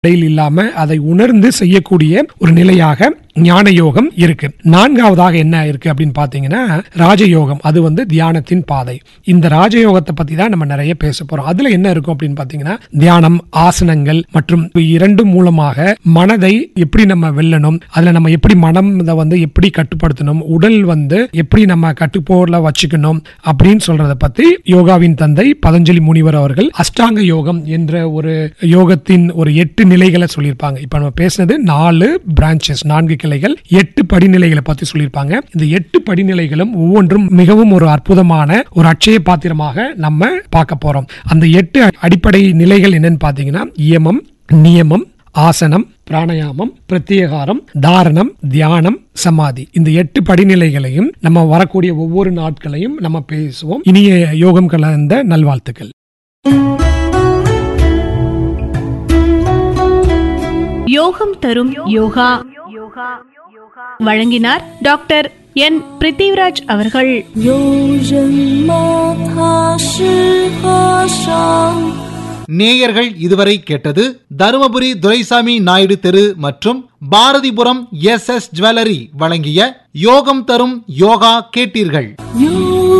இடையில் இல்லாம அதை உணர்ந்து செய்யக்கூடிய ஒரு நிலையாக ஞான யோகம் இருக்கு நான்காவதாக என்ன இருக்கு அப்படின்னு பாத்தீங்கன்னா ராஜயோகம் அது வந்து தியானத்தின் பாதை இந்த ராஜயோகத்தை பத்தி தான் நம்ம நிறைய பேச போறோம் அதுல என்ன இருக்கும் அப்படின்னு பாத்தீங்கன்னா தியானம் ஆசனங்கள் மற்றும் இரண்டு மூலமாக மனதை எப்படி நம்ம வெல்லணும் அதுல நம்ம எப்படி மனம் இதை வந்து எப்படி கட்டுப்படுத்தணும் உடல் வந்து எப்படி நம்ம கட்டுப்போர்ல வச்சுக்கணும் அப்படின்னு சொல்றத பத்தி யோகாவின் தந்தை பதஞ்சலி முனிவர் அவர்கள் அஷ்டாங்க யோகம் என்ற ஒரு யோகத்தின் ஒரு எட்டு நிலைகளை சொல்லியிருப்பாங்க இப்ப நம்ம பேசுனது நாலு பிரான்ச்சஸ் நான்கு கிளைகள் எட்டு படிநிலைகளை பத்தி சொல்லியிருப்பாங்க இந்த எட்டு படிநிலைகளும் ஒவ்வொன்றும் மிகவும் ஒரு அற்புதமான ஒரு அட்சய பாத்திரமாக நம்ம பார்க்க போறோம் அந்த எட்டு அடிப்படை நிலைகள் என்னன்னு பாத்தீங்கன்னா இயமம் நியமம் ஆசனம் பிராணயாமம் பிரத்யேகாரம் தாரணம் தியானம் சமாதி இந்த எட்டு படிநிலைகளையும் நம்ம வரக்கூடிய ஒவ்வொரு நாட்களையும் நம்ம பேசுவோம் இனிய யோகம் கலந்த நல்வாழ்த்துக்கள் யோகம் தரும் யோகா வழங்கினார் டாக்டர் என் பிரித்திவ்ராஜ் அவர்கள் 有人吗？他是和尚。 நேயர்கள் இதுவரை கேட்டது தருமபுரி துரைசாமி நாயுடு தெரு மற்றும் பாரதிபுரம் எஸ் எஸ் ஜுவல்லரி வழங்கிய யோகம் தரும் யோகா கேட்டீர்கள் 有